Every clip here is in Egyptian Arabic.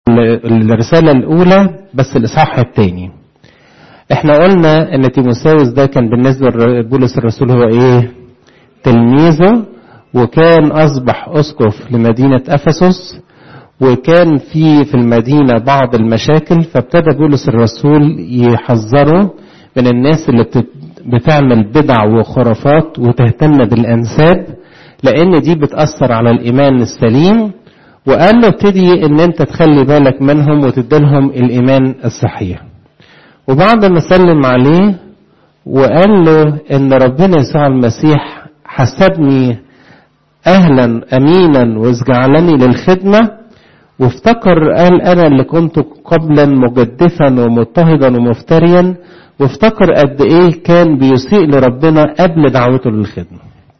الرسالة الأولى بس الإصحاح الثاني احنا قلنا ان تيموساوس ده كان بالنسبة لبولس الرسول هو ايه تلميذه وكان اصبح اسقف لمدينة افسس وكان في في المدينة بعض المشاكل فابتدى بولس الرسول يحذره من الناس اللي بتعمل بدع وخرافات وتهتم بالانساب لان دي بتأثر على الايمان السليم وقال له ابتدي ان انت تخلي بالك منهم وتديلهم الايمان الصحيح وبعد ما سلم عليه وقال له ان ربنا يسوع المسيح حسبني اهلا امينا واجعلني للخدمه وافتكر قال انا اللي كنت قبلا مجدفا ومضطهدا ومفتريا وافتكر قد ايه كان بيسيء لربنا قبل دعوته للخدمه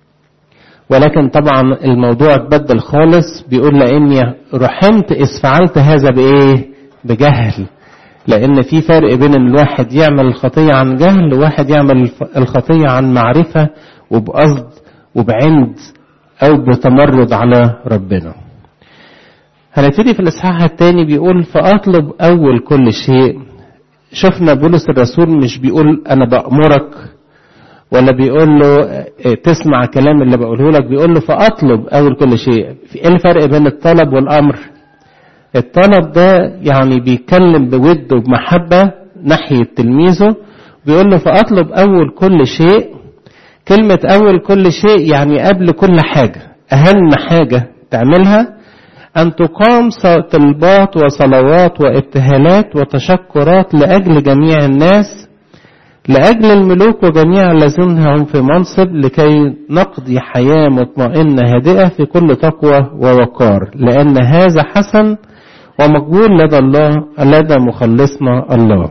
ولكن طبعا الموضوع اتبدل خالص بيقول لاني رحمت اذ فعلت هذا بايه بجهل لان في فرق بين الواحد يعمل الخطيه عن جهل وواحد يعمل الخطيه عن معرفه وبقصد وبعند او بتمرد على ربنا هنبتدي في الاصحاح الثاني بيقول فاطلب اول كل شيء شفنا بولس الرسول مش بيقول انا بامرك ولا بيقول له تسمع كلام اللي بقوله لك بيقول له فاطلب اول كل شيء في ايه الفرق بين الطلب والامر الطلب ده يعني بيتكلم بود وبمحبه ناحيه تلميذه بيقول له فاطلب اول كل شيء كلمه اول كل شيء يعني قبل كل حاجه اهم حاجه تعملها ان تقام طلبات وصلوات وابتهالات وتشكرات لاجل جميع الناس لأجل الملوك وجميع الذين هم في منصب لكي نقضي حياة مطمئنة هادئة في كل تقوى ووقار لأن هذا حسن ومقبول لدى الله لدى مخلصنا الله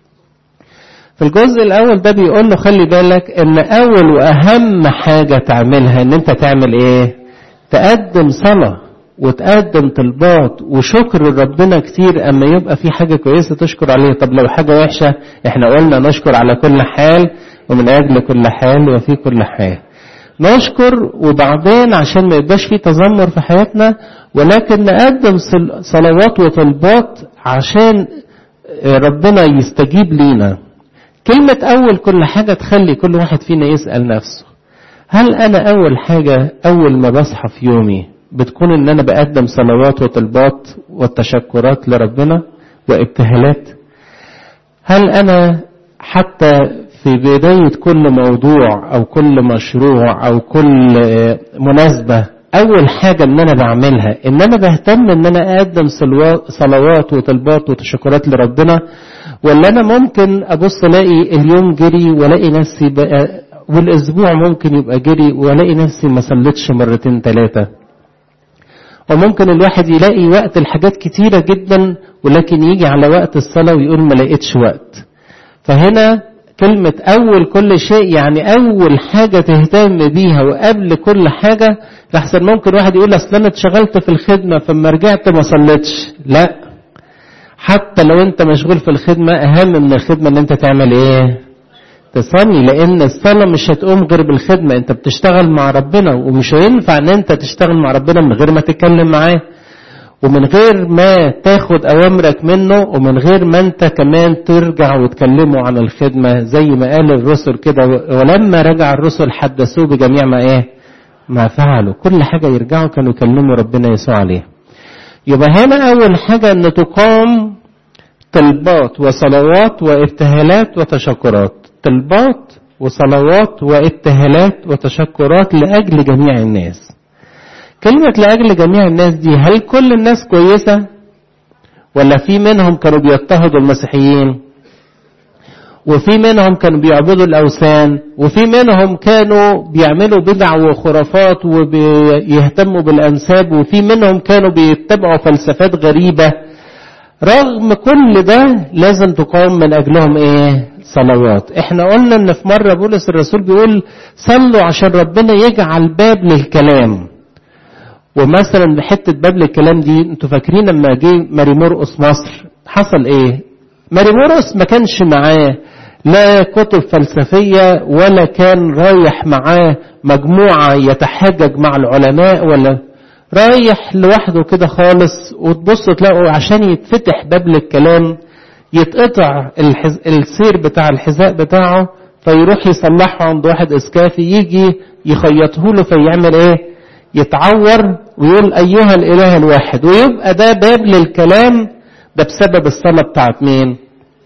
في الجزء الأول ده بيقول له خلي بالك إن أول وأهم حاجة تعملها إن أنت تعمل إيه؟ تقدم صلاة وتقدم طلبات وشكر لربنا كتير اما يبقى في حاجه كويسه تشكر عليها طب لو حاجه وحشه احنا قلنا نشكر على كل حال ومن اجل كل حال وفي كل حال نشكر وبعدين عشان ما يبقاش في تذمر في حياتنا ولكن نقدم صلوات وطلبات عشان ربنا يستجيب لينا كلمة أول كل حاجة تخلي كل واحد فينا يسأل نفسه هل أنا أول حاجة أول ما بصحى في يومي بتكون ان انا بقدم صلوات وطلبات والتشكرات لربنا وابتهالات هل انا حتى في بداية كل موضوع او كل مشروع او كل مناسبة اول حاجة ان انا بعملها ان انا بهتم ان انا اقدم صلوات وطلبات وتشكرات لربنا ولا انا ممكن ابص الاقي اليوم جري والاقي نفسي بقى والاسبوع ممكن يبقى جري والاقي نفسي ما صليتش مرتين ثلاثه وممكن الواحد يلاقي وقت الحاجات كتيرة جدا ولكن يجي على وقت الصلاة ويقول ما لقيتش وقت فهنا كلمة أول كل شيء يعني أول حاجة تهتم بيها وقبل كل حاجة لحسن ممكن واحد يقول أصل أنا اتشغلت في الخدمة فما رجعت ما صليتش لا حتى لو أنت مشغول في الخدمة أهم من الخدمة إن أنت تعمل إيه؟ تصلي لان الصلاة مش هتقوم غير بالخدمة انت بتشتغل مع ربنا ومش هينفع ان انت تشتغل مع ربنا من غير ما تتكلم معاه ومن غير ما تاخد اوامرك منه ومن غير ما انت كمان ترجع وتكلمه عن الخدمة زي ما قال الرسل كده ولما رجع الرسل حدثوه بجميع ما ايه ما فعلوا كل حاجة يرجعوا كانوا يكلموا ربنا يسوع عليه يبقى هنا اول حاجة ان تقام طلبات وصلوات وابتهالات وتشكرات طلبات وصلوات وابتهالات وتشكرات لأجل جميع الناس كلمة لأجل جميع الناس دي هل كل الناس كويسة ولا في منهم كانوا بيضطهدوا المسيحيين وفي منهم كانوا بيعبدوا الأوثان وفي منهم كانوا بيعملوا بدع وخرافات وبيهتموا بالأنساب وفي منهم كانوا بيتبعوا فلسفات غريبة رغم كل ده لازم تقام من أجلهم إيه صلوات احنا قلنا ان في مرة بولس الرسول بيقول صلوا عشان ربنا يجعل باب للكلام ومثلا بحتة باب للكلام دي انتوا فاكرين لما جه ماري مرقس مصر حصل ايه ماري مرقس ما كانش معاه لا كتب فلسفية ولا كان رايح معاه مجموعة يتحجج مع العلماء ولا رايح لوحده كده خالص وتبص تلاقوا عشان يتفتح باب للكلام يتقطع الحز... السير بتاع الحذاء بتاعه فيروح يصلحه عند واحد اسكافي يجي يخيطه له فيعمل ايه يتعور ويقول ايها الاله الواحد ويبقى ده باب للكلام ده بسبب الصلاة بتاعت مين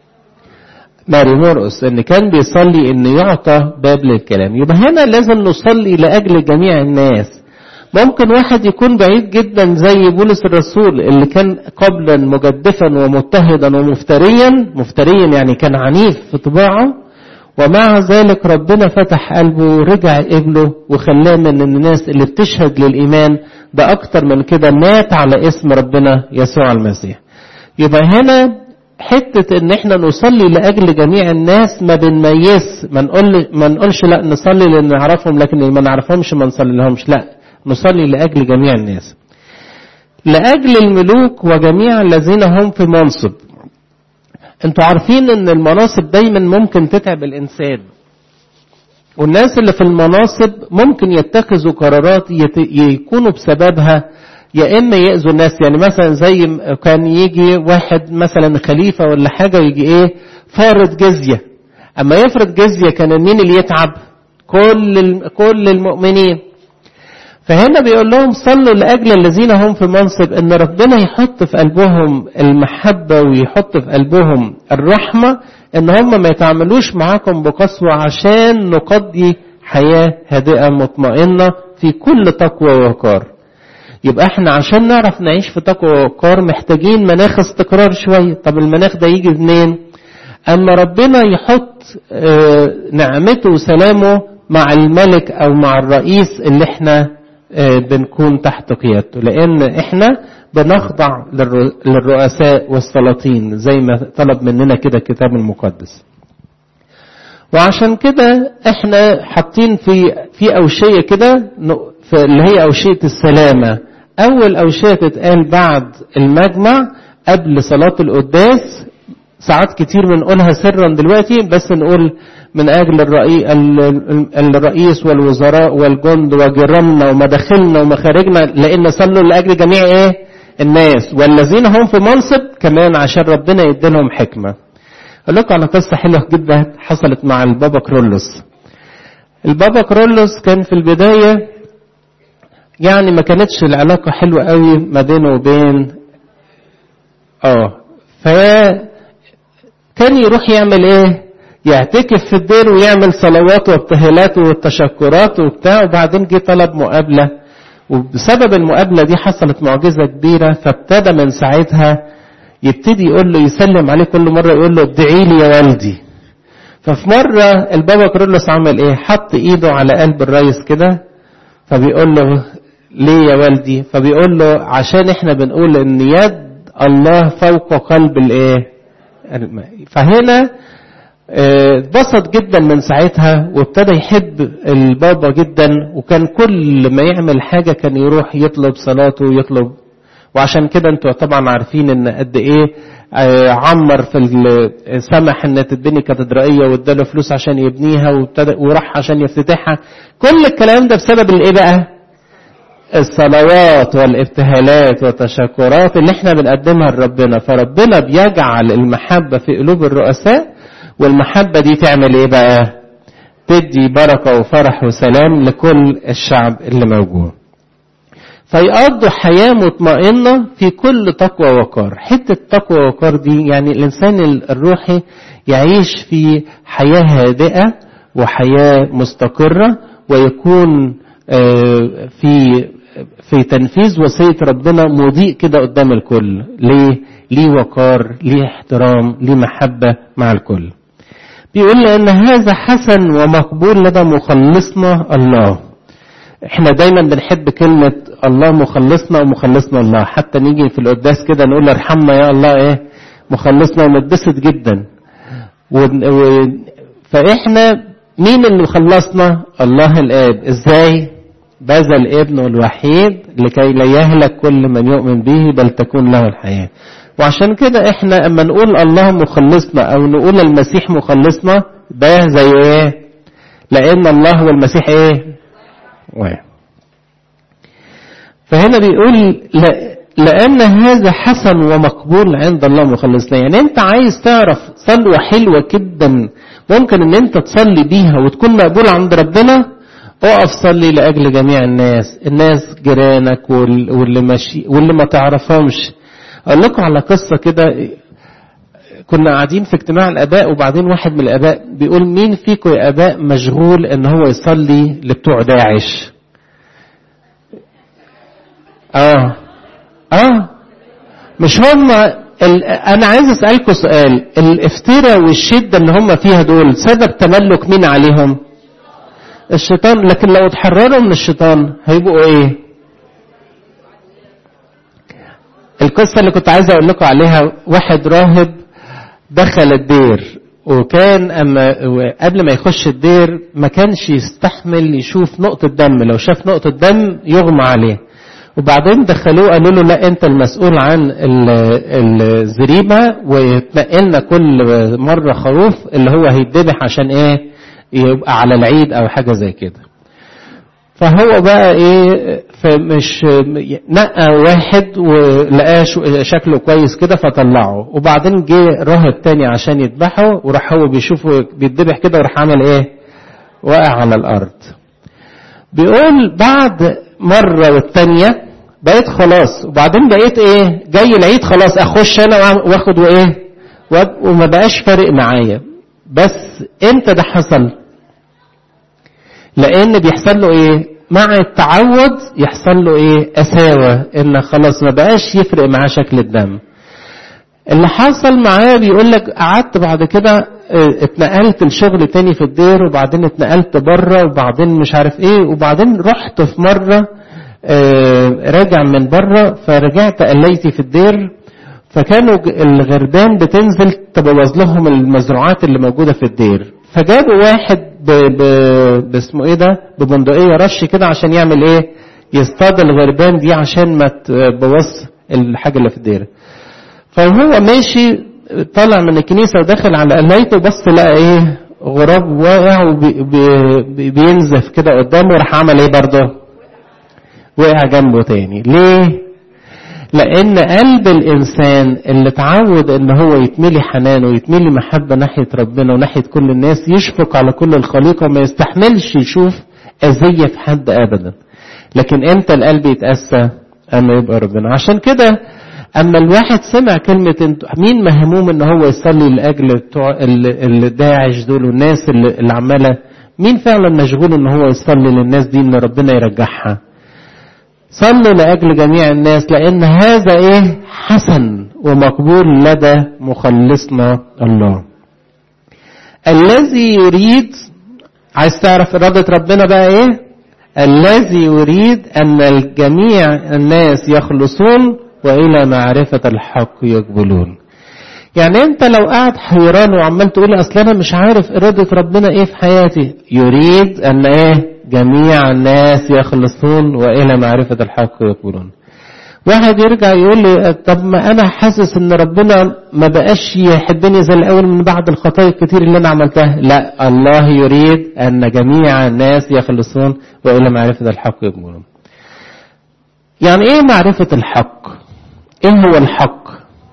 ماري مرقس ان كان بيصلي ان يعطى باب للكلام يبقى هنا لازم نصلي لاجل جميع الناس ممكن واحد يكون بعيد جدا زي بولس الرسول اللي كان قبلا مجدفا ومضطهدا ومفتريا مفتريا يعني كان عنيف في طباعه ومع ذلك ربنا فتح قلبه ورجع قبله وخلاه من الناس اللي بتشهد للإيمان ده أكتر من كده مات على اسم ربنا يسوع المسيح يبقى هنا حتة ان احنا نصلي لأجل جميع الناس ما بنميز ما نقول ما نقولش لا نصلي لان نعرفهم لكن اللي ما نعرفهمش ما نصلي لهمش لا نصلي لأجل جميع الناس لأجل الملوك وجميع الذين هم في منصب انتوا عارفين ان المناصب دايما ممكن تتعب الانسان والناس اللي في المناصب ممكن يتخذوا قرارات يكونوا بسببها يا اما يأذوا الناس يعني مثلا زي كان يجي واحد مثلا خليفة ولا حاجة ويجي ايه فارض جزية اما يفرض جزية كان مين اللي يتعب كل كل المؤمنين فهنا بيقول لهم صلوا لأجل الذين هم في منصب ان ربنا يحط في قلبهم المحبة ويحط في قلبهم الرحمة ان هم ما يتعاملوش معاكم بقسوة عشان نقضي حياة هادئة مطمئنة في كل تقوى ووقار يبقى احنا عشان نعرف نعيش في تقوى ووقار محتاجين مناخ استقرار شوية طب المناخ ده يجي منين اما ربنا يحط اه نعمته وسلامه مع الملك او مع الرئيس اللي احنا بنكون تحت قيادته لان احنا بنخضع للرؤساء والسلاطين زي ما طلب مننا كده الكتاب المقدس وعشان كده احنا حاطين في في اوشيه كده اللي هي اوشيه السلامه اول اوشيه تتقال بعد المجمع قبل صلاه القداس ساعات كتير بنقولها سرا دلوقتي بس نقول من أجل الرئي... الرئيس والوزراء والجند وجيراننا ومداخلنا ومخارجنا لأن صلوا لأجل جميع إيه؟ الناس والذين هم في منصب كمان عشان ربنا يديلهم حكمة. أقول لكم على قصة حلوة جدا حصلت مع البابا كرولوس. البابا كرولوس كان في البداية يعني ما كانتش العلاقة حلوة قوي ما بينه وبين اه فكان يروح يعمل ايه يعتكف في الدير ويعمل صلوات وابتهالات والتشكرات وبتاع وبعدين جه طلب مقابلة وبسبب المقابلة دي حصلت معجزة كبيرة فابتدى من ساعتها يبتدي يقول له يسلم عليه كل مرة يقول له ادعي لي يا والدي ففي مرة البابا كرولوس عمل ايه حط ايده على قلب الريس كده فبيقول له ليه يا والدي فبيقول له عشان احنا بنقول ان يد الله فوق قلب الايه فهنا اتبسط جدا من ساعتها وابتدى يحب البابا جدا وكان كل ما يعمل حاجة كان يروح يطلب صلاته ويطلب وعشان كده انتوا طبعا عارفين ان قد ايه عمر في سمح ان تتبني كاتدرائيه واداله فلوس عشان يبنيها وابتدى وراح عشان يفتتحها كل الكلام ده بسبب الايه بقى الصلوات والابتهالات والتشكرات اللي احنا بنقدمها لربنا فربنا بيجعل المحبة في قلوب الرؤساء والمحبة دي تعمل ايه بقى تدي بركة وفرح وسلام لكل الشعب اللي موجود فيقضوا حياة مطمئنة في كل تقوى وقار حتة تقوى وقار دي يعني الإنسان الروحي يعيش في حياة هادئة وحياة مستقرة ويكون في في تنفيذ وصية ربنا مضيء كده قدام الكل ليه ليه وقار ليه احترام ليه محبة مع الكل بيقول لأن هذا حسن ومقبول لدى مخلصنا الله احنا دايما بنحب كلمة الله مخلصنا ومخلصنا الله حتى نيجي في القداس كده نقول ارحمنا يا الله ايه مخلصنا ونتبسط جدا و... و... فاحنا مين اللي خلصنا الله الاب ازاي بذل ابنه الوحيد لكي لا يهلك كل من يؤمن به بل تكون له الحياة وعشان كده احنا اما نقول الله مخلصنا او نقول المسيح مخلصنا ده زي ايه لان الله والمسيح ايه واحد فهنا بيقول لا لأن هذا حسن ومقبول عند الله مخلصنا يعني أنت عايز تعرف صلوة حلوة جدا ممكن أن أنت تصلي بيها وتكون مقبول عند ربنا اقف صلي لأجل جميع الناس الناس جيرانك واللي ماشي واللي ما تعرفهمش أقول لكم على قصة كده كنا قاعدين في اجتماع الآباء وبعدين واحد من الآباء بيقول مين فيكم يا آباء مشغول إن هو يصلي لبتوع داعش آه آه مش هم ال... أنا عايز أسألكم سؤال الافتراء والشدة اللي هم فيها دول سبب تملك مين عليهم الشيطان لكن لو اتحرروا من الشيطان هيبقوا ايه القصة اللي كنت عايز اقول لكم عليها واحد راهب دخل الدير وكان اما قبل ما يخش الدير ما كانش يستحمل يشوف نقطة دم لو شاف نقطة دم يغمى عليه وبعدين دخلوه قالوا له لا انت المسؤول عن الزريبة ويتنقلنا كل مرة خروف اللي هو هيتذبح عشان ايه يبقى على العيد او حاجة زي كده فهو بقى ايه فمش نقى واحد ولقاه شكله كويس كده فطلعه وبعدين جه راهب تاني عشان يذبحه وراح هو بيشوفه بيتذبح كده وراح عمل ايه وقع على الارض بيقول بعد مرة والتانية بقيت خلاص وبعدين بقيت ايه جاي العيد خلاص اخش انا واخد وايه وما بقاش فارق معايا بس امتى ده حصل لان بيحصل له ايه مع التعود يحصل له ايه قساوة ان خلاص ما بقاش يفرق معاه شكل الدم اللي حصل معاه بيقول لك قعدت بعد كده اتنقلت لشغل تاني في الدير وبعدين اتنقلت بره وبعدين مش عارف ايه وبعدين رحت في مرة راجع من بره فرجعت قليتي في الدير فكانوا الغربان بتنزل تبوظ لهم المزروعات اللي موجودة في الدير فجابوا واحد ب... ب... باسمه ايه ده ببندقية رش كده عشان يعمل ايه يصطاد الغربان دي عشان ما تبوظ الحاجة اللي في الدير فهو ماشي طالع من الكنيسة وداخل على قلايته بس لقى ايه غراب واقع وبينزف كده قدامه راح عمل ايه برضه وقع جنبه تاني ليه لان قلب الانسان اللي اتعود ان هو يتملي حنان ويتملي محبه ناحيه ربنا وناحيه كل الناس يشفق على كل الخليقه وما يستحملش يشوف اذيه في حد ابدا لكن امتى القلب يتاسى اما يبقى ربنا عشان كده اما الواحد سمع كلمه مين مهموم ان هو يصلي لاجل بتوع الداعش دول والناس اللي, اللي عماله مين فعلا مشغول ان هو يصلي للناس دي ان ربنا يرجعها صلوا لأجل جميع الناس لأن هذا إيه حسن ومقبول لدى مخلصنا الله الذي يريد عايز تعرف إرادة ربنا بقى إيه الذي يريد أن الجميع الناس يخلصون وإلى معرفة الحق يقبلون يعني انت لو قاعد حيران وعمال تقول اصل انا مش عارف ارادة ربنا ايه في حياتي يريد ان ايه جميع الناس يخلصون والى معرفة الحق يقولون واحد يرجع يقول لي طب ما انا حاسس ان ربنا ما بقاش يحبني زي الاول من بعد الخطايا الكتير اللي انا عملتها لا الله يريد ان جميع الناس يخلصون والى معرفة الحق يقولون يعني ايه معرفة الحق ايه هو الحق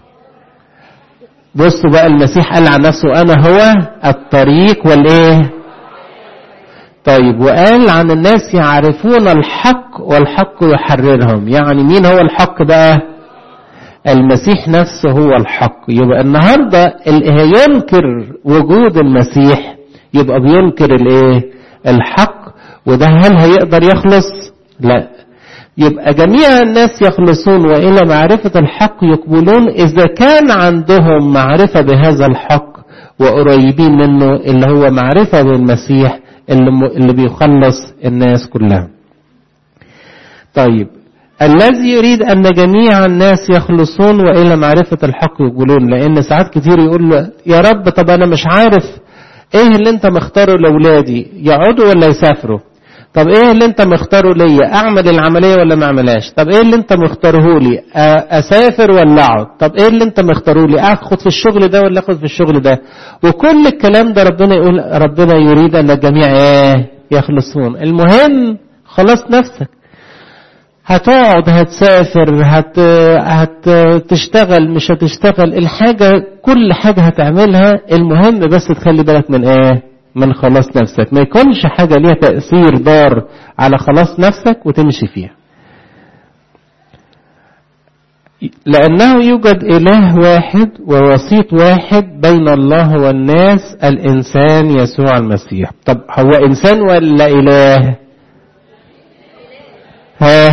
بصوا بقى المسيح قال عن نفسه انا هو الطريق والايه طيب وقال عن الناس يعرفون الحق والحق يحررهم يعني مين هو الحق بقى المسيح نفسه هو الحق يبقى النهارده اللي ينكر وجود المسيح يبقى بينكر الايه الحق وده هل هيقدر يخلص لا يبقى جميع الناس يخلصون والى معرفه الحق يقبلون اذا كان عندهم معرفه بهذا الحق وقريبين منه اللي هو معرفه بالمسيح اللي, اللي بيخلص الناس كلها طيب الذي يريد أن جميع الناس يخلصون وإلى معرفة الحق يقولون لأن ساعات كتير يقول له يا رب طب أنا مش عارف إيه اللي أنت مختاره لأولادي يقعدوا ولا يسافروا طب إيه اللي أنت مختاره ليا أعمل العملية ولا ما أعملهاش طب إيه اللي أنت مختاره لي أسافر ولا أقعد طب إيه اللي أنت مختاره لي أخد في الشغل ده ولا أخد في الشغل ده وكل الكلام ده ربنا يقول ربنا يريد أن الجميع إيه يخلصون المهم خلاص نفسك هتقعد هتسافر هت... هتشتغل مش هتشتغل الحاجة كل حاجة هتعملها المهم بس تخلي بالك من ايه من خلاص نفسك ما يكونش حاجة ليها تأثير ضار على خلاص نفسك وتمشي فيها لأنه يوجد إله واحد ووسيط واحد بين الله والناس الإنسان يسوع المسيح طب هو إنسان ولا إله ها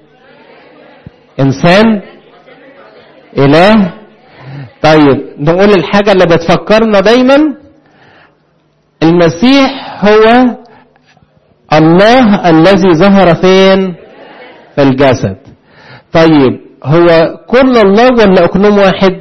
إنسان إله طيب نقول الحاجة اللي بتفكرنا دايما المسيح هو الله الذي ظهر فين في الجسد طيب هو كل الله ولا اقنوم واحد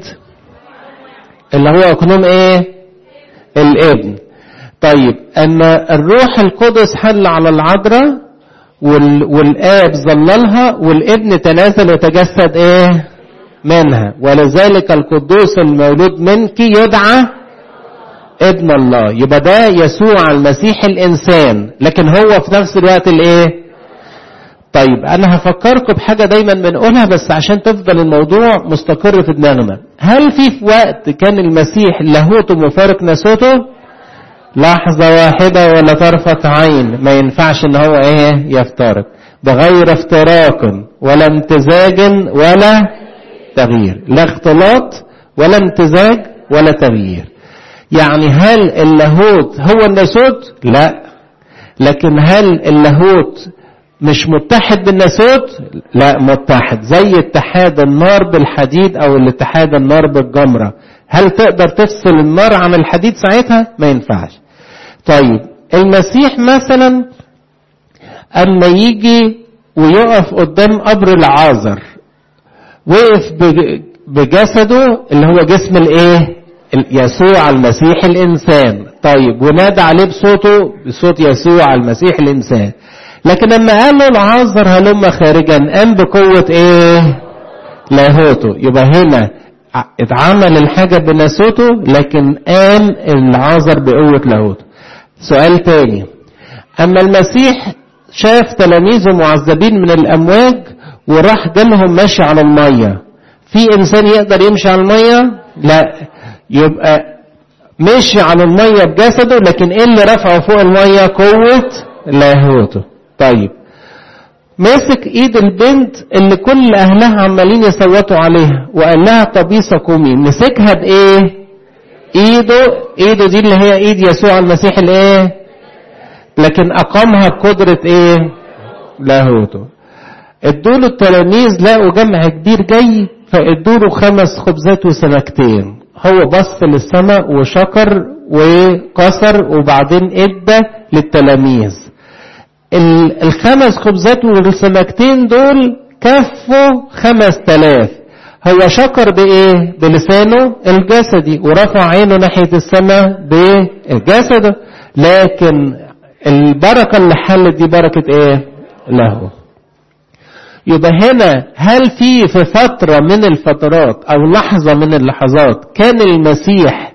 اللي هو اقنوم ايه الابن طيب ان الروح القدس حل على العذراء وال... والاب ظللها والابن تنازل وتجسد ايه منها ولذلك القدوس المولود منك يدعى ابن الله يبقى ده يسوع المسيح الانسان لكن هو في نفس الوقت الايه طيب انا هفكركم بحاجه دايما بنقولها بس عشان تفضل الموضوع مستقر في دماغنا هل في في وقت كان المسيح لاهوته مفارق ناسوته لحظة واحدة ولا طرفة عين ما ينفعش ان هو ايه يفترق بغير افتراق ولا امتزاج ولا تغيير لا اختلاط ولا امتزاج ولا تغيير يعني هل اللاهوت هو الناسوت لا لكن هل اللاهوت مش متحد بالناسوت لا متحد زي اتحاد النار بالحديد او الاتحاد النار بالجمرة هل تقدر تفصل النار عن الحديد ساعتها ما ينفعش طيب المسيح مثلا اما يجي ويقف قدام قبر العازر وقف بجسده اللي هو جسم الايه يسوع المسيح الانسان طيب ونادى عليه بصوته بصوت يسوع المسيح الانسان لكن لما قال له العازر هلم خارجا قام بقوة ايه لاهوته يبقى هنا اتعمل الحاجة بناسوته لكن قام العازر بقوة لاهوته سؤال تاني اما المسيح شاف تلاميذه معذبين من الامواج وراح جالهم ماشي على المية في انسان يقدر يمشي على المية لا يبقى مشي على المية بجسده لكن ايه اللي رفعه فوق المية قوة لاهوته طيب مسك ايد البنت اللي كل اهلها عمالين يصوتوا عليها وقال لها طبيسة قومي مسكها بايه ايده ايده دي اللي هي ايد يسوع المسيح الايه لكن اقامها بقدرة ايه لاهوته ادوله التلاميذ لقوا جمع كبير جاي فادوله خمس خبزات وسمكتين هو بص للسماء وشكر وكسر وبعدين ادى للتلاميذ الخمس خبزات والسمكتين دول كفوا خمس تلاف هو شكر بايه بلسانه الجسدي ورفع عينه ناحية السماء بجسده لكن البركة اللي حلت دي بركة ايه له يبقى هنا هل في في فترة من الفترات او لحظة من اللحظات كان المسيح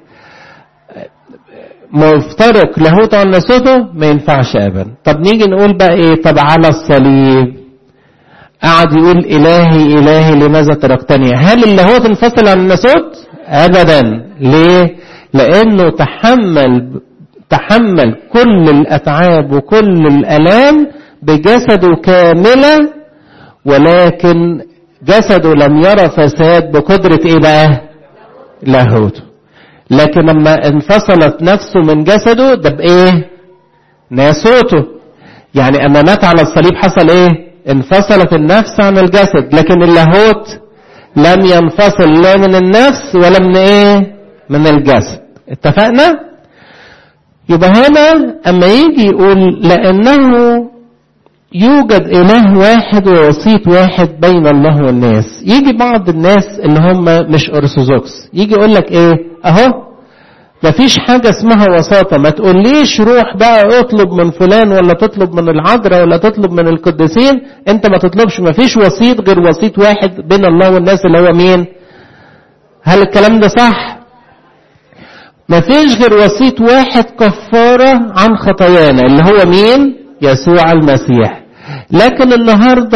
مفترق لاهوته عن ناسوته ما ينفعش ابدا طب نيجي نقول بقى ايه طب على الصليب قعد يقول الهي الهي لماذا تركتني هل اللاهوت انفصل عن الناسوت ابدا ليه لانه تحمل تحمل كل الاتعاب وكل الالام بجسده كاملا ولكن جسده لم يرى فساد بقدرة ايه بقى لاهوته لكن لما انفصلت نفسه من جسده ده بايه ناسوته يعني اما مات على الصليب حصل ايه انفصلت النفس عن الجسد لكن اللاهوت لم ينفصل لا من النفس ولا من ايه من الجسد اتفقنا يبقى هنا اما يجي يقول لانه يوجد اله واحد ووسيط واحد بين الله والناس يجي بعض الناس اللي هم مش ارثوذكس يجي يقول لك ايه اهو مفيش حاجة اسمها وساطة ما تقوليش روح بقى اطلب من فلان ولا تطلب من العذراء ولا تطلب من القديسين انت ما تطلبش مفيش وسيط غير وسيط واحد بين الله والناس اللي هو مين هل الكلام ده صح مفيش غير وسيط واحد كفارة عن خطايانا اللي هو مين يسوع المسيح لكن النهاردة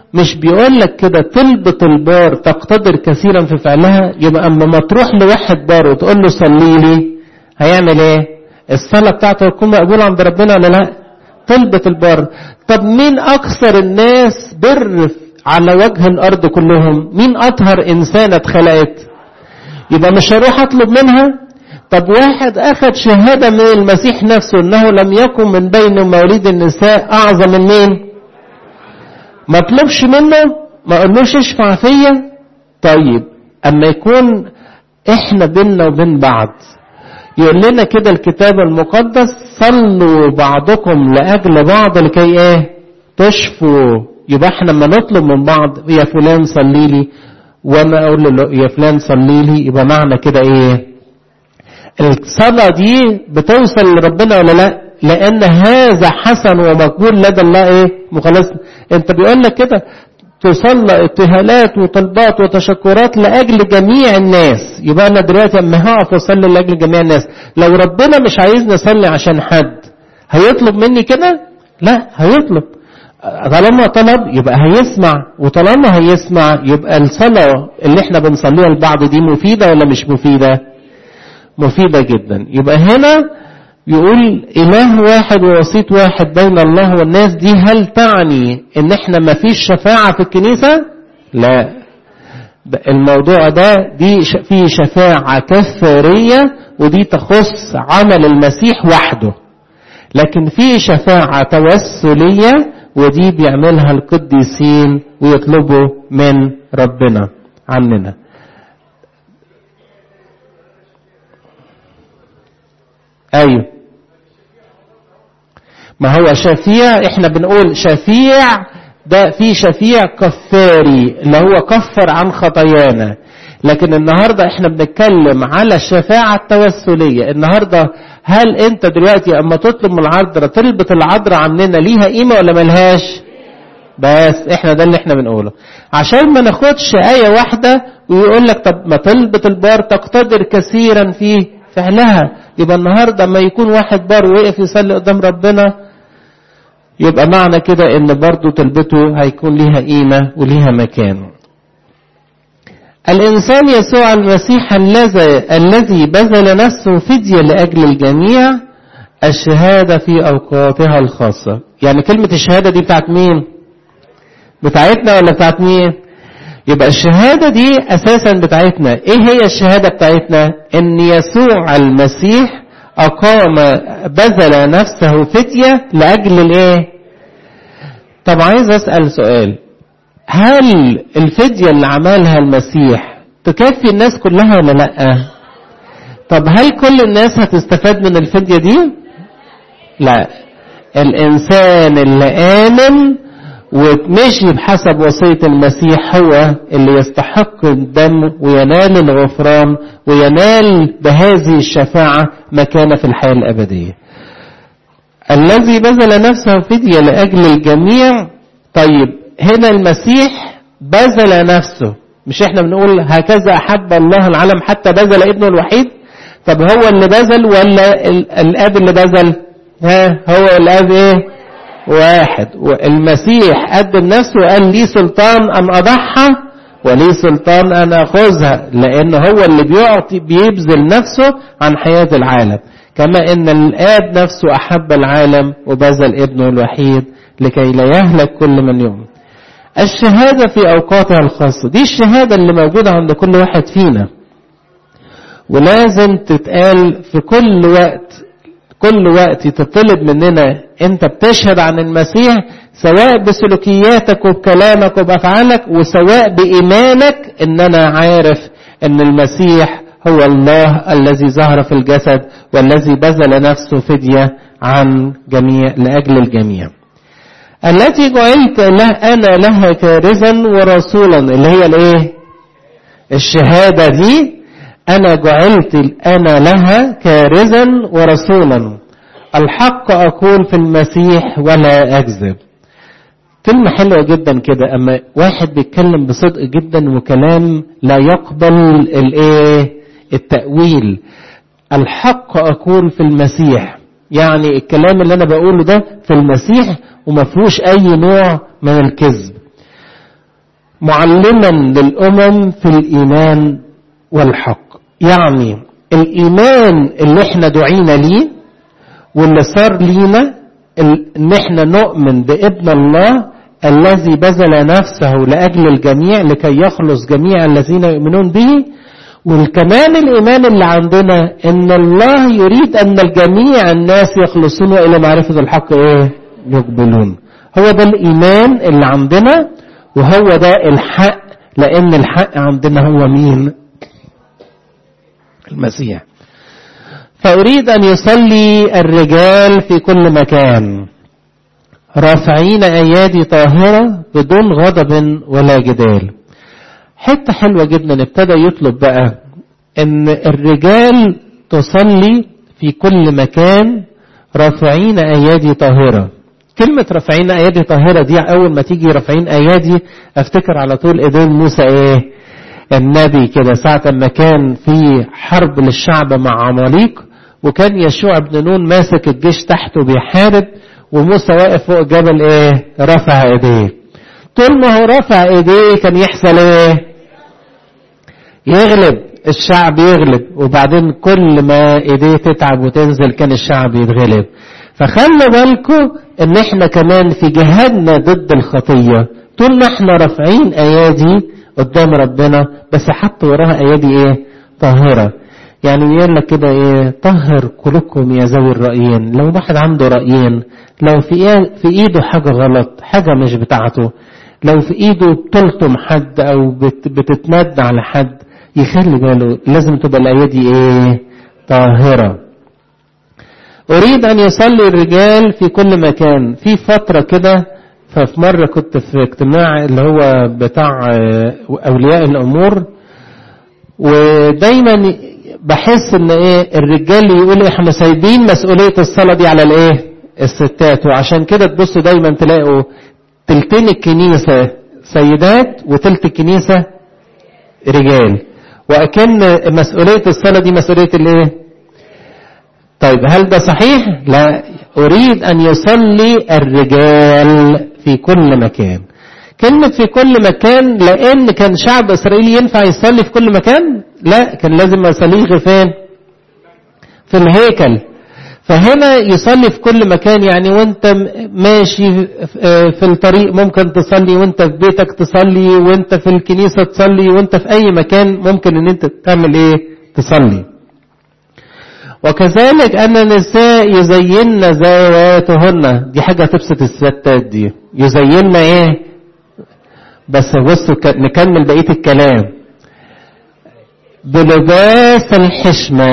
مش بيقول لك كده طلبة البار تقتدر كثيرا في فعلها يبقى اما ما تروح لواحد بار وتقول له صلي لي هيعمل ايه الصلاة بتاعته تكون مقبولة عند ربنا ولا لا طلبة البار طب مين اكثر الناس بر على وجه الارض كلهم مين اطهر انسانة اتخلقت يبقى مش هروح اطلب منها طب واحد اخذ شهادة من المسيح نفسه انه لم يكن من بين مواليد النساء اعظم من مين ما اطلبش منه ما اقولوش اشفع فيا طيب اما يكون احنا بينا وبين بعض يقول لنا كده الكتاب المقدس صلوا بعضكم لاجل بعض لكي ايه تشفوا يبقى احنا لما نطلب من بعض يا فلان صلي لي وانا اقول له يا فلان صلي لي يبقى معنى كده ايه الصلاة دي بتوصل لربنا ولا لا لان هذا حسن ومقبول لدى الله ايه مخلص انت بيقول لك كده تصلى ابتهالات وطلبات وتشكرات لاجل جميع الناس يبقى انا دلوقتي اما هقف واصلي لاجل جميع الناس لو ربنا مش عايزني اصلي عشان حد هيطلب مني كده لا هيطلب طالما طلب يبقى هيسمع وطالما هيسمع يبقى الصلاة اللي احنا بنصليها لبعض دي مفيدة ولا مش مفيدة مفيدة جدا يبقى هنا يقول إله واحد ووسيط واحد بين الله والناس دي هل تعني إن إحنا ما فيش شفاعة في الكنيسة؟ لا الموضوع ده دي في شفاعة كفارية ودي تخص عمل المسيح وحده لكن في شفاعة توسلية ودي بيعملها القديسين ويطلبوا من ربنا عننا ايوه ما هو شفيع احنا بنقول شفيع ده في شفيع كفاري اللي هو كفر عن خطايانا لكن النهارده احنا بنتكلم على الشفاعة التوسلية النهارده هل انت دلوقتي اما تطلب من العذراء طلبة العذراء عننا ليها قيمة ولا ملهاش بس احنا ده اللي احنا بنقوله عشان ما ناخدش آية واحدة ويقول لك طب ما طلبة البار تقتدر كثيرا في فعلها يبقى النهارده اما يكون واحد بار وقف يصلي قدام ربنا يبقى معنى كده ان برضه طلبته هيكون ليها قيمة وليها مكان الإنسان يسوع المسيح الذي الذي بذل نفسه فدية لأجل الجميع الشهادة في أوقاتها الخاصة يعني كلمة الشهادة دي بتاعت مين بتاعتنا ولا بتاعت مين يبقى الشهادة دي أساسا بتاعتنا إيه هي الشهادة بتاعتنا إن يسوع المسيح أقام بذل نفسه فدية لأجل الإيه طب عايز أسأل سؤال هل الفدية اللي عملها المسيح تكفي الناس كلها ولا لا طب هل كل الناس هتستفاد من الفدية دي لا الإنسان اللي آمن ومشي بحسب وصية المسيح هو اللي يستحق الدم وينال الغفران وينال بهذه الشفاعة مكانة في الحياة الأبدية الذي بذل نفسه فدية لأجل الجميع طيب هنا المسيح بذل نفسه مش احنا بنقول هكذا أحب الله العالم حتى بذل ابنه الوحيد طب هو اللي بذل ولا الاب اللي بذل ها هو الاب ايه واحد المسيح قدم نفسه وقال لي سلطان ان اضحى ولي سلطان ان اخذها لان هو اللي بيعطي بيبذل نفسه عن حياة العالم كما ان الاب نفسه احب العالم وبذل ابنه الوحيد لكي لا يهلك كل من يؤمن الشهادة في اوقاتها الخاصة دي الشهادة اللي موجودة عند كل واحد فينا ولازم تتقال في كل وقت كل وقت تطلب مننا انت بتشهد عن المسيح سواء بسلوكياتك وبكلامك وبافعالك وسواء بايمانك ان انا عارف ان المسيح هو الله الذي ظهر في الجسد والذي بذل نفسه فدية عن جميع لأجل الجميع التي جعلت له أنا لها كارزا ورسولا اللي هي الايه الشهادة دي أنا جعلت أنا لها كارزا ورسولا الحق أقول في المسيح ولا أكذب كلمة حلوة جدا كده أما واحد بيتكلم بصدق جدا وكلام لا يقبل الإيه التأويل الحق أقول في المسيح يعني الكلام اللي أنا بقوله ده في المسيح وما فيهوش أي نوع من الكذب معلما للأمم في الإيمان والحق يعني الإيمان اللي احنا دعينا ليه واللي صار لينا ان احنا نؤمن بابن الله الذي بذل نفسه لأجل الجميع لكي يخلص جميع الذين يؤمنون به وكمان الإيمان اللي عندنا إن الله يريد أن الجميع الناس يخلصون إلى معرفة الحق إيه؟ يقبلون هو ده الإيمان اللي عندنا وهو ده الحق لأن الحق عندنا هو مين؟ المسيح فأريد أن يصلي الرجال في كل مكان رافعين أيادي طاهرة بدون غضب ولا جدال حتة حلوة جدا ابتدى يطلب بقى ان الرجال تصلي في كل مكان رافعين ايادي طاهرة كلمة رافعين ايادي طاهرة دي اول ما تيجي رافعين ايادي افتكر على طول ايدين موسى ايه النبي كده ساعة ما كان في حرب للشعب مع عماليق وكان يشوع بن نون ماسك الجيش تحته بيحارب وموسى واقف فوق الجبل ايه رفع ايديه طول ما هو رفع ايديه كان يحصل ايه يغلب الشعب يغلب وبعدين كل ما ايديه تتعب وتنزل كان الشعب يتغلب فخلوا بالكم ان احنا كمان في جهادنا ضد الخطية طول ما احنا رافعين ايادي قدام ربنا بس حط وراها ايادي ايه طاهرة يعني يقول لك كده ايه طهر قلوبكم يا ذوي الرأيين لو واحد عنده رأيين لو في إيه في ايده حاجة غلط حاجة مش بتاعته لو في ايده بتلطم حد او بت بتتمد على حد يخلي باله لازم تبقى الايادي ايه طاهرة اريد ان يصلي الرجال في كل مكان في فترة كده ففي مرة كنت في اجتماع اللي هو بتاع اولياء الامور ودايما بحس ان ايه الرجال يقول احنا سايبين مسؤولية الصلاة دي على الايه الستات وعشان كده تبصوا دايما تلاقوا تلتين الكنيسة سيدات وتلت الكنيسة رجال وأكن مسؤولية الصلاة دي مسؤولية الايه طيب هل ده صحيح لا أريد أن يصلي الرجال في كل مكان كلمة في كل مكان لأن كان شعب إسرائيل ينفع يصلي في كل مكان لا كان لازم يصلي غير فين في الهيكل فهنا يصلي في كل مكان يعني وانت ماشي في الطريق ممكن تصلي وانت في بيتك تصلي وانت في الكنيسة تصلي وانت في اي مكان ممكن ان انت تعمل ايه تصلي وكذلك ان النساء يزين ذواتهن دي حاجة تبسط الستات دي يزين ايه بس بصوا نكمل بقية الكلام بلباس الحشمة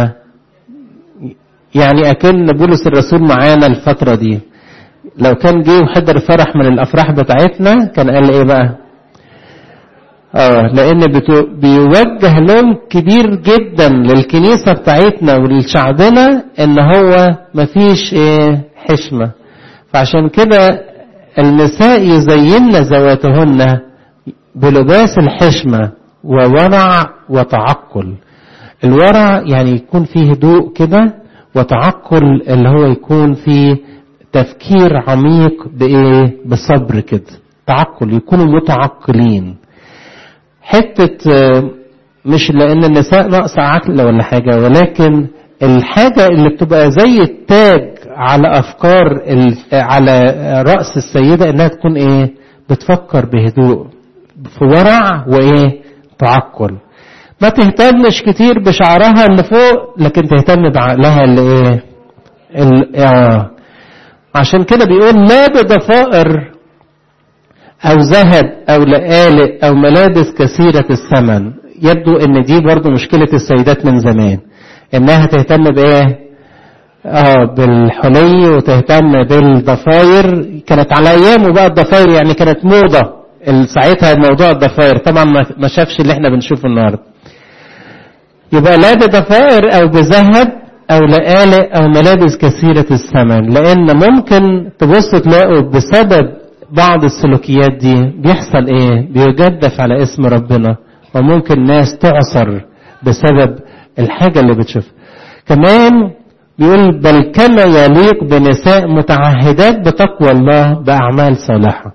يعني أكن بولس الرسول معانا الفترة دي لو كان جه وحضر فرح من الأفراح بتاعتنا كان قال إيه بقى اه لأن بيوجه لوم كبير جدا للكنيسة بتاعتنا ولشعبنا إن هو مفيش إيه حشمة فعشان كده النساء يزين ذواتهن بلباس الحشمة وورع وتعقل الورع يعني يكون فيه هدوء كده وتعقل اللي هو يكون فيه تفكير عميق بإيه بصبر كده تعقل يكونوا متعقلين حتة مش لأن النساء ناقصة عقل ولا حاجة ولكن الحاجة اللي بتبقى زي التاج على أفكار على رأس السيدة إنها تكون إيه بتفكر بهدوء في ورع وإيه تعقل ما تهتمش كتير بشعرها اللي فوق لكن تهتم بعقلها اللي ايه آه. عشان كده بيقول لا بضفائر او ذهب او لآلئ او ملابس كثيرة الثمن يبدو ان دي برضو مشكلة السيدات من زمان انها تهتم بايه اه بالحلي وتهتم بالضفاير كانت على ايامه بقى الضفاير يعني كانت موضة ساعتها موضوع الضفاير طبعا ما شافش اللي احنا بنشوفه النهارده يبقى لا بضفائر او بذهب او لآلئ او ملابس كثيرة الثمن لان ممكن تبص تلاقوا بسبب بعض السلوكيات دي بيحصل ايه بيجدف على اسم ربنا وممكن ناس تعصر بسبب الحاجة اللي بتشوفها كمان بيقول بل كما يليق بنساء متعهدات بتقوى الله بأعمال صالحة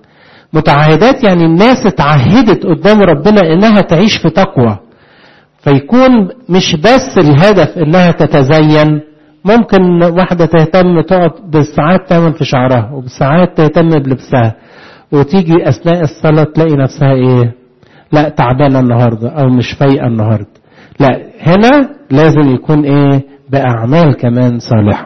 متعهدات يعني الناس اتعهدت قدام ربنا انها تعيش في تقوى فيكون مش بس الهدف انها تتزين ممكن واحدة تهتم تقعد بالساعات تعمل في شعرها وبالساعات تهتم بلبسها وتيجي اثناء الصلاة تلاقي نفسها ايه لا تعبانة النهاردة او مش فايقة النهاردة لا هنا لازم يكون ايه باعمال كمان صالحة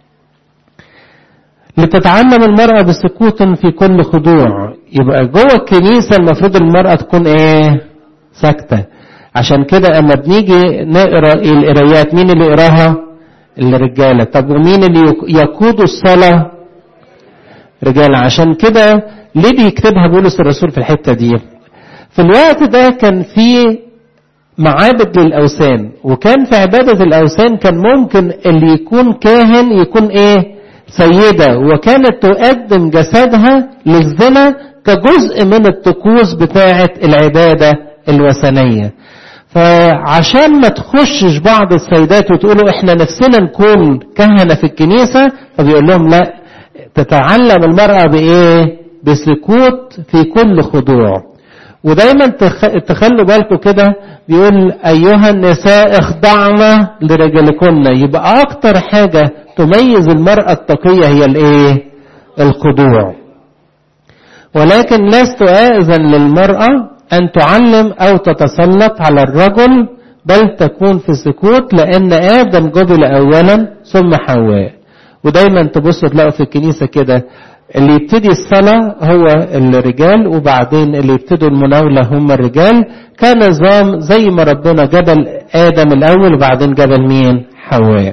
لتتعلم المرأة بسكوت في كل خضوع يبقى جوه الكنيسة المفروض المرأة تكون ايه ساكتة عشان كده اما بنيجي نقرا القرايات مين اللي يقراها الرجاله طب ومين اللي يقود الصلاه رجاله عشان كده ليه بيكتبها بولس الرسول في الحته دي في الوقت ده كان في معابد للاوثان وكان في عباده الاوثان كان ممكن اللي يكون كاهن يكون ايه سيده وكانت تقدم جسدها للزنا كجزء من الطقوس بتاعه العباده الوثنيه فعشان ما تخشش بعض السيدات وتقولوا احنا نفسنا نكون كهنة في الكنيسة فبيقول لهم لا تتعلم المرأة بايه بسكوت في كل خضوع ودايما تخلوا بالكم كده بيقول ايها النساء اخضعن لرجالكن يبقى اكتر حاجة تميز المرأة التقية هي الايه الخضوع ولكن لست آذن للمرأة أن تعلم أو تتسلط على الرجل بل تكون في سكوت لأن آدم جبل أولا ثم حواء ودايما تبصوا تلاقوا في الكنيسة كده اللي يبتدي الصلاة هو الرجال وبعدين اللي يبتدوا المناولة هم الرجال كان نظام زي ما ربنا جبل آدم الأول وبعدين جبل مين حواء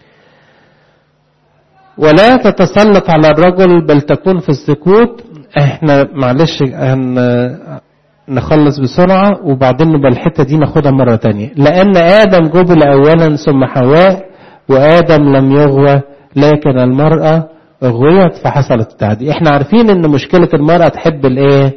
ولا تتسلط على الرجل بل تكون في السكوت احنا معلش هن نخلص بسرعة وبعدين نبقى الحتة دي ناخدها مرة تانية لأن آدم جبل أولا ثم حواء وآدم لم يغوى لكن المرأة غويت فحصلت التعدي احنا عارفين ان مشكلة المرأة تحب الايه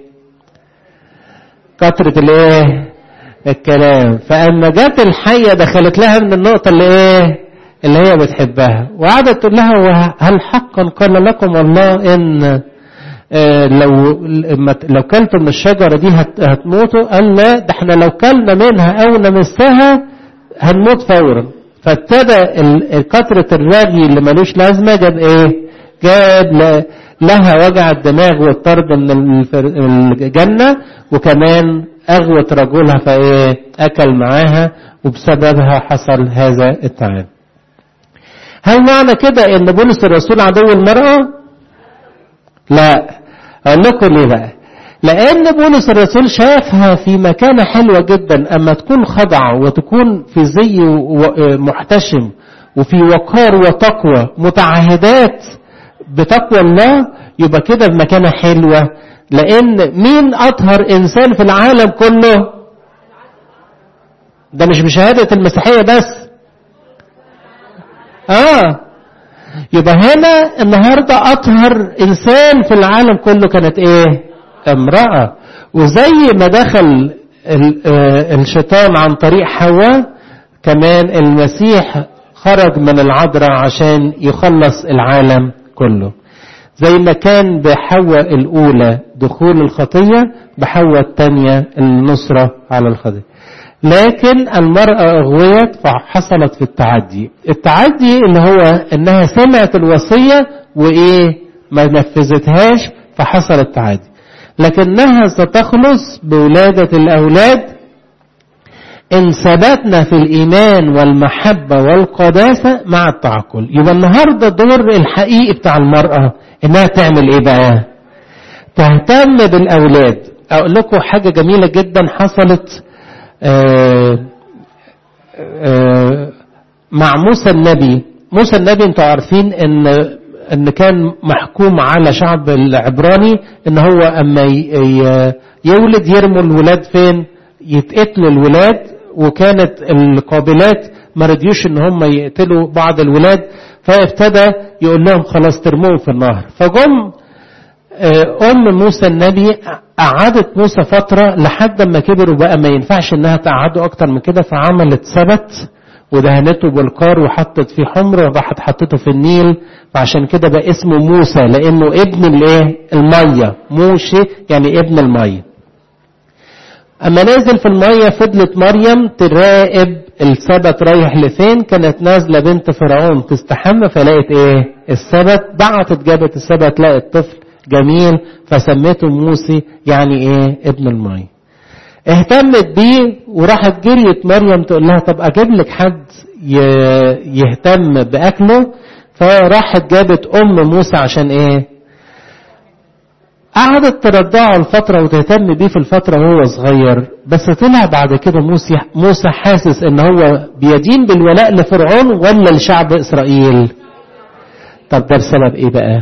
كثرة الايه الكلام فأما جت الحية دخلت لها من النقطة اللي ايه اللي هي بتحبها وقعدت تقول لها هل حقا قال لكم الله ان لو لو كلتوا من الشجره دي هتموتوا قال لا ده احنا لو كلنا منها او نمسها هنموت فورا فابتدى كثره الرغي اللي ملوش لازمه جاب ايه؟ جاب لها وجع الدماغ والطرد من الجنه وكمان اغوت رجلها فايه؟ اكل معاها وبسببها حصل هذا التعب. هل معنى كده ان بولس الرسول عدو المراه؟ لا أقول لكم ليه بقى لأن بولس الرسول شافها في مكانة حلوة جدا أما تكون خضعة وتكون في زي محتشم وفي وقار وتقوى متعهدات بتقوى الله يبقى كده في مكانة حلوة لأن مين أطهر إنسان في العالم كله ده مش بشهادة المسيحية بس آه يبقى هنا النهاردة أطهر إنسان في العالم كله كانت إيه امرأة وزي ما دخل الشيطان عن طريق حواء كمان المسيح خرج من العذراء عشان يخلص العالم كله زي ما كان بحواء الأولى دخول الخطية بحواء الثانية النصرة على الخطية لكن المرأة أغويت فحصلت في التعدي التعدي اللي هو انها سمعت الوصية وايه ما نفذتهاش فحصل التعدي لكنها ستخلص بولادة الأولاد إن ثبتنا في الإيمان والمحبة والقداسة مع التعقل يبقى النهاردة الدور الحقيقي بتاع المرأة إنها تعمل إيه بقى تهتم بالأولاد أقول لكم حاجة جميلة جدا حصلت آآ آآ مع موسى النبي موسى النبي انتوا عارفين ان ان كان محكوم على شعب العبراني ان هو اما يولد يرموا الولاد فين يتقتلوا الولاد وكانت القابلات ما رضيوش ان هم يقتلوا بعض الولاد فابتدى يقول لهم خلاص ترموهم في النهر فجم ام موسى النبي قعدت موسى فترة لحد ما كبر وبقى ما ينفعش انها تقعده اكتر من كده فعملت سبت ودهنته بالقار وحطت فيه حمر وراحت حطته في النيل فعشان كده بقى اسمه موسى لانه ابن الايه الميه موشي يعني ابن الميه اما نازل في الميه فضلت مريم تراقب السبت رايح لفين كانت نازله بنت فرعون تستحمى فلقت ايه السبت بعتت جابت السبت لقت طفل جميل فسميته موسي يعني ايه ابن الميه اهتمت بيه وراحت جريت مريم تقول لها طب اجيب لك حد يهتم باكله فراحت جابت ام موسى عشان ايه قعدت ترضعه الفترة وتهتم بيه في الفترة وهو صغير بس طلع بعد كده موسى موسى حاسس ان هو بيدين بالولاء لفرعون ولا لشعب اسرائيل طب ده بسبب ايه بقى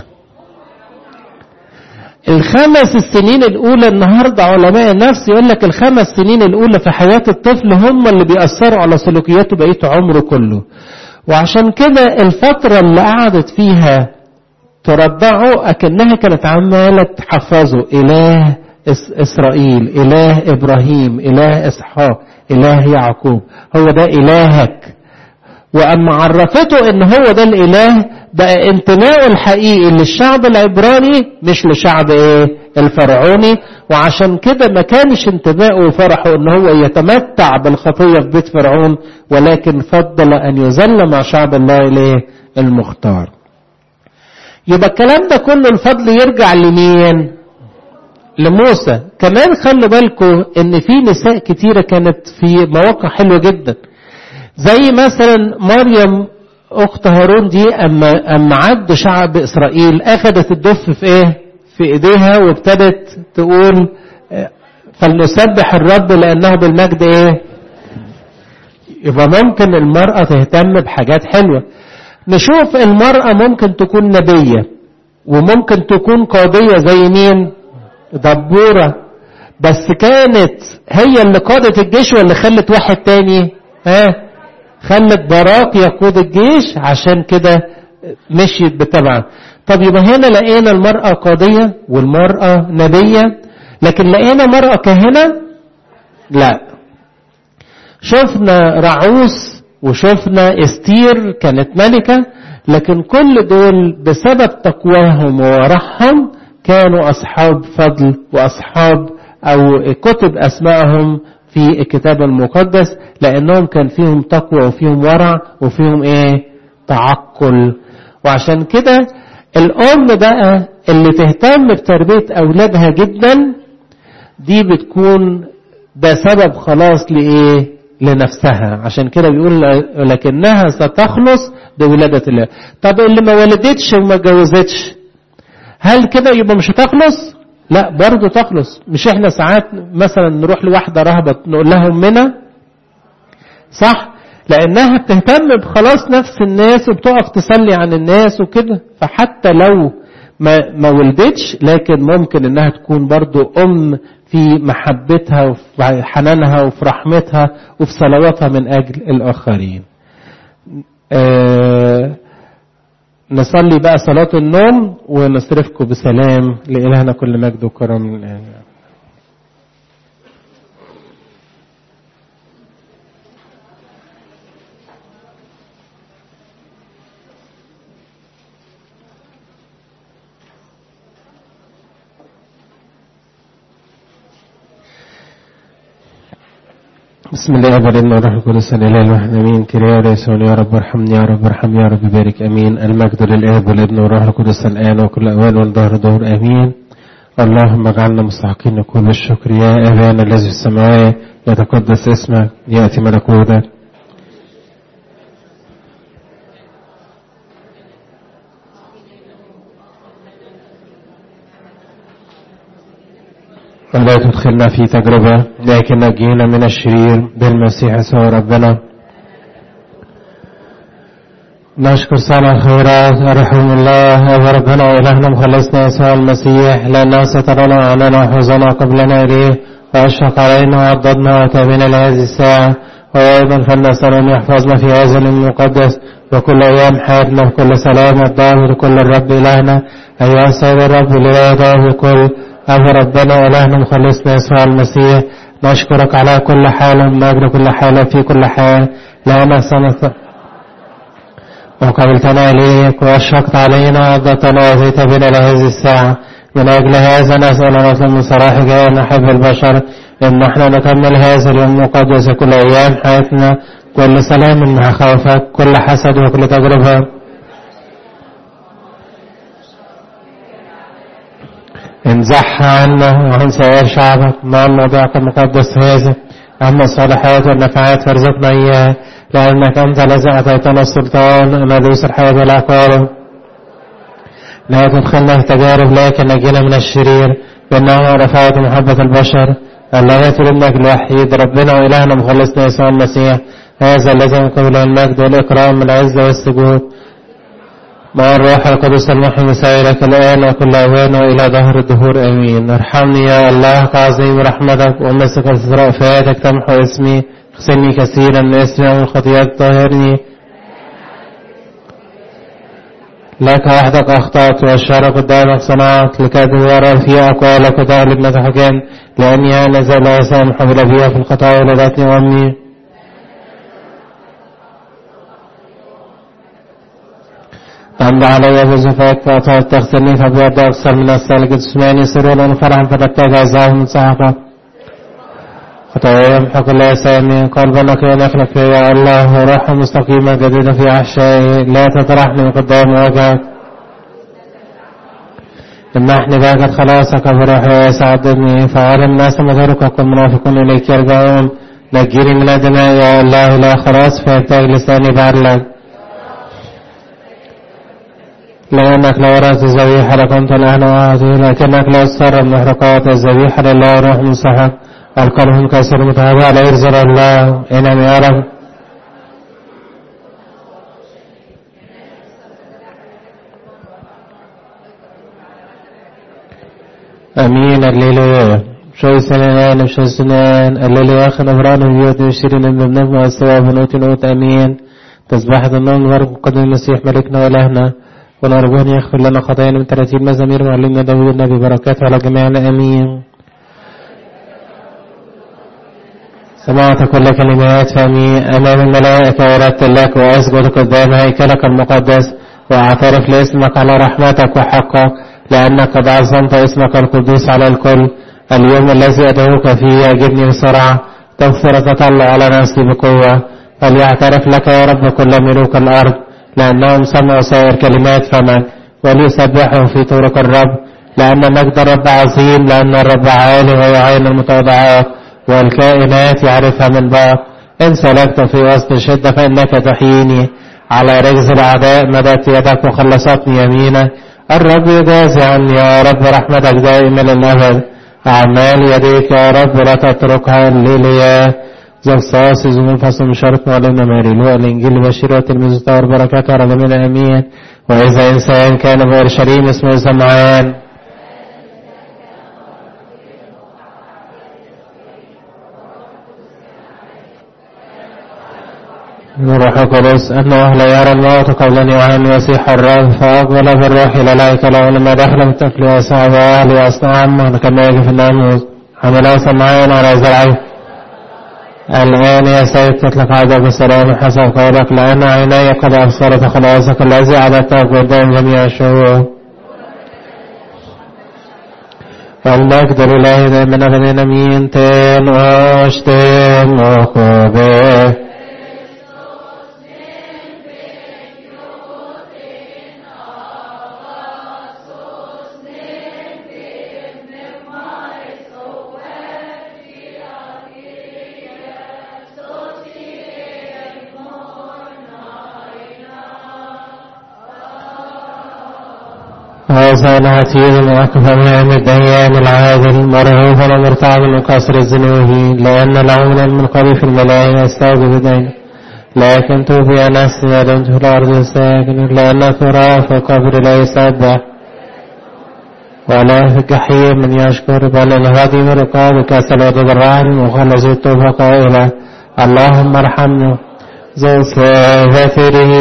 الخمس السنين الأولى النهاردة علماء النفس يقول لك الخمس سنين الأولى في حياة الطفل هم اللي بيأثروا على سلوكياته بقية عمره كله وعشان كده الفترة اللي قعدت فيها ترضعه أكنها كانت عمالة تحفظه إله إسرائيل إله إبراهيم إله إسحاق إله يعقوب هو ده إلهك وأما عرفته إن هو ده الإله بقى انتمائه الحقيقي للشعب العبراني مش لشعب ايه الفرعوني وعشان كده ما كانش انتمائه وفرحه ان هو يتمتع بالخطية في بيت فرعون ولكن فضل ان يذل مع شعب الله اليه المختار يبقى الكلام ده كله الفضل يرجع لمين لموسى كمان خلوا بالكم ان في نساء كتيرة كانت في مواقع حلوة جدا زي مثلا مريم اخت هارون دي اما اما عد شعب اسرائيل اخذت الدف في ايه في ايديها وابتدت تقول فلنسبح الرب لانه بالمجد ايه يبقى ممكن المرأة تهتم بحاجات حلوة نشوف المرأة ممكن تكون نبية وممكن تكون قاضية زي مين دبورة بس كانت هي اللي قادت الجيش ولا خلت واحد تاني ها خلت براق يقود الجيش عشان كده مشيت بتبعه طب يبقى هنا لقينا المرأة قاضية والمرأة نبية لكن لقينا مرأة كاهنة لا شفنا رعوس وشفنا استير كانت ملكة لكن كل دول بسبب تقواهم وورعهم كانوا أصحاب فضل وأصحاب أو كتب أسمائهم في الكتاب المقدس لأنهم كان فيهم تقوى وفيهم ورع وفيهم إيه تعقل وعشان كده الأم بقى اللي تهتم بتربية أولادها جدا دي بتكون ده سبب خلاص لإيه لنفسها عشان كده بيقول لكنها ستخلص بولادة الله طب اللي ما ولدتش وما اتجوزتش هل كده يبقى مش هتخلص لا برضه تخلص مش احنا ساعات مثلا نروح لواحدة رهبة نقول لها امنا صح لانها بتهتم بخلاص نفس الناس وبتقف تسلي عن الناس وكده فحتى لو ما, ما ولدتش لكن ممكن انها تكون برضو ام في محبتها وفي حنانها وفي رحمتها وفي صلواتها من اجل الاخرين آه نصلي بقى صلاة النوم ونصرفكم بسلام لإلهنا كل مجد وكرم الآن بسم الله والابن والروح القدس الاله الواحد امين كريا يسون يا رب ارحمني يا رب ارحم يا رب بارك امين المجد للاب والابن والروح القدس الان وكل اوان والظهر دهر امين اللهم اجعلنا مستحقين نقول بالشكر يا ابانا الذي في السماء يتقدس اسمك ياتي ملكوتك ولا تدخلنا في تجربة لكن نجينا من الشرير بالمسيح يسوع ربنا نشكر صانع الخيرات رحم الله أبا ربنا وإلهنا مخلصنا يسوع المسيح لأنه سترنا عننا وحفظنا قبلنا إليه وأشفق علينا وعضدنا وتابنا لهذه الساعة وأيضا فلنسأل أن يحفظنا في هذا المقدس وكل أيام حياتنا وكل سلام الدار وكل الرب إلهنا أيها السيد الرب لله الكل أبا ربنا إلهنا مخلصنا يسوع المسيح نشكرك على كل حال من أجل كل حال في كل حال لأنك سنة وقبلتنا إليك وأشفقت علينا وعضتنا وزيت بنا لهذه الساعة من أجل هذا نسأل ونطلب من صلاحك أن نحب البشر إن نحن نكمل هذا اليوم المقدس كل أيام حياتنا كل سلام مع خوفك كل حسد وكل تجربة انزحها عنا وعن سائر شعبك مع موضوعك المقدس هذا أما الصالحات والنفعات فارزقنا إياها لأنك أنت الذي أعطيتنا السلطان أن ندوس الحياة والعقارب لا تدخلنا في تجارب لكن نجينا من الشرير بأنه رفعت محبة البشر الذي ابنك الوحيد ربنا وإلهنا مخلصنا يسوع المسيح هذا الذي من قبل المجد والإكرام والعزة والسجود مع الروح القدس المحيي سائرك الآن وكل أوان وإلى ظهر الدهور آمين ارحمني يا الله كعظيم رحمتك ومسك رأفاتك تمحو اسمي اغسلني كثيرا من اسمي ومن خطيئات طهرني لك وحدك أخطأت والشر قدامك صنعت لكذب ورا في أقوالك وتغلب متحكم لأني أنا زال لا يسامح بها في الخطايا ولدتني أمي تمضى علي بزفاك فأطهر تغسلني فبيض أكثر من السالك تسمعني سرورا فرحا فتبتاج عزاه من صحفة خطايا يمحق الله سامي قلبنا كي نخلق يا الله روحا مستقيمة جديدة في أحشائي لا تطرحني من قدام وجهك امنحني باقة خلاصك بروح يا سعدني فعلم الناس مغيرك والمنافقون إليك يرجعون نجيني من الدماء يا الله لا خلاص فيحتاج لساني بعلك لأنك لا ورثت الذبيحة لكنت الآن وأعطي لكنك لا تسر المحرقات الذبيحة لله روح من صحك القلب كسر متابع لا يرزل الله إنما يعلم أمين الليلة شوي سنان شوي سنان الليلة آخر نبران ويوت يشيرين من بنفم والسوا بنوت نوت أمين تسبحة النوم ورب قدم المسيح ملكنا وإلهنا ونرجو أن يغفر لنا خطايانا من 30 مزامير معلمنا داود النبي بركاته على جميعنا آمين سمعت كل كلمات فمي أمام الملائكة وردت لك وأسجد قدام هيكلك المقدس وأعترف لاسمك على رحمتك وحقك لأنك قد عظمت اسمك القدوس على الكل اليوم الذي أدعوك فيه أجبني بسرعة تغفر تطلع على نفسي بقوة فليعترف لك يا رب كل ملوك الأرض لأنهم سمعوا سائر كلمات فمك وليسبحوا في طرق الرب لأن مجد الرب عظيم لأن الرب عالي ويعين المتواضعات والكائنات يعرفها من بعض إن سلكت في وسط الشدة فإنك تحييني على رجز الأعداء مدت يدك وخلصتني يمينك الرب يجازي عني يا رب رحمتك دائما للأبد أعمال يديك يا رب لا تتركها الليلية زلصاص زمون فصل مشارك معلمنا ماري لو الإنجيل البشير والتلميذ الطاهر بركاته على جميع أمين وإذا إنسان كان بأورشليم اسمه سمعان الروح القدس أنه لا يرى الموت قبل أن يعلم يسيح الرب فأقبل بالروح إلى الهيكل لما دخل الطفل وصعب أهلي أصنع عمه كما يجي في الناموس حمله سمعان على زرعه الآن يا سيد تطلق عذاب السلام حسب قولك لأن عيني قد أبصرت خلاصك الذي عددته قدام جميع الشعوب والمجد لله دائما أبدا أمين تن واشتم وخبه هذا العتيد المعقف أمام الديان العادل مرهوبا ومرتعبا من قصر الذنوب لأن له من المنقذ في الملائكة يستوجب دينه لكن توفي نفسي ما دمت في الأرض ساكن لأن ترى في القبر لا يسبح ولا في الجحيم من يشكر بل الهدي برقاب كسل وتضرع المخلص التوبة قائلة اللهم ارحمني ذو سافره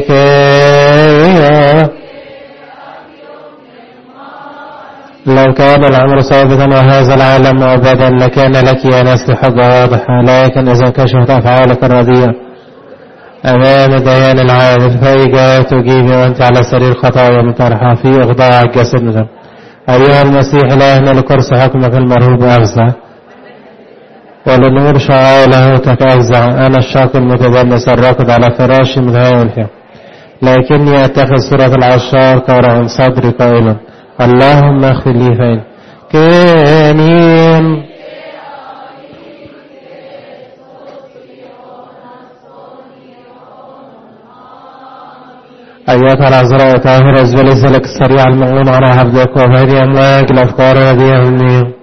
لو كان الأمر ثابتا وهذا العالم معبدا لكان لك يا نسل حجة واضحة لكن إذا كشفت أفعالك الرديئة أمام ديان العادل فإجا تجيبي وأنت على سرير خطايا مطرحة في إخضاع الجسد مثلا أيها المسيح إلهنا لكرسي حكمك المرهوب أفزع ولنور شعائله تفزع أنا الشاق المتدنس الراكض على فراشي متهاون فيه لكني أتخذ صورة العشار كورع صدري قائلا اللهم اغفر لي فإن كانين أيها العذراء طاهرة وليس لك السريع المغلوم على عبدك وهذه أملاك الأفكار هذه أمني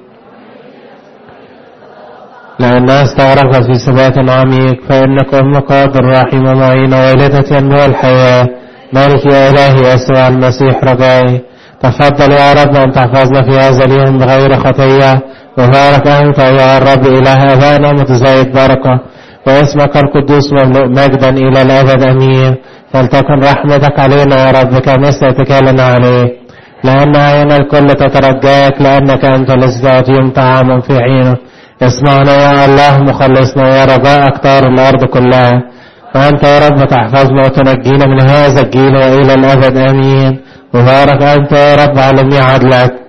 لأنها استغرقت في ثبات عميق فإنك أم قادر رحيم معين والدة ينمو الحياة مالك يا إلهي يسوع المسيح رجائي تفضل يا رب أن تحفظنا في هذا اليوم بغير خطية وبارك أنت يا رب إله أبانا متزايد بركة واسمك القدوس مملوء مجدا إلى الأبد أمين فلتكن رحمتك علينا يا رب كمثل اتكالنا عليك لأن عين الكل تترجاك لأنك أنت الذي تعطيهم طعاما في حينه اسمعنا يا الله مخلصنا يا رجاء أكتار الأرض كلها وأنت يا رب تحفظنا وتنجينا من هذا الجيل وإلى الأبد آمين وبارك أنت يا رب على عدلك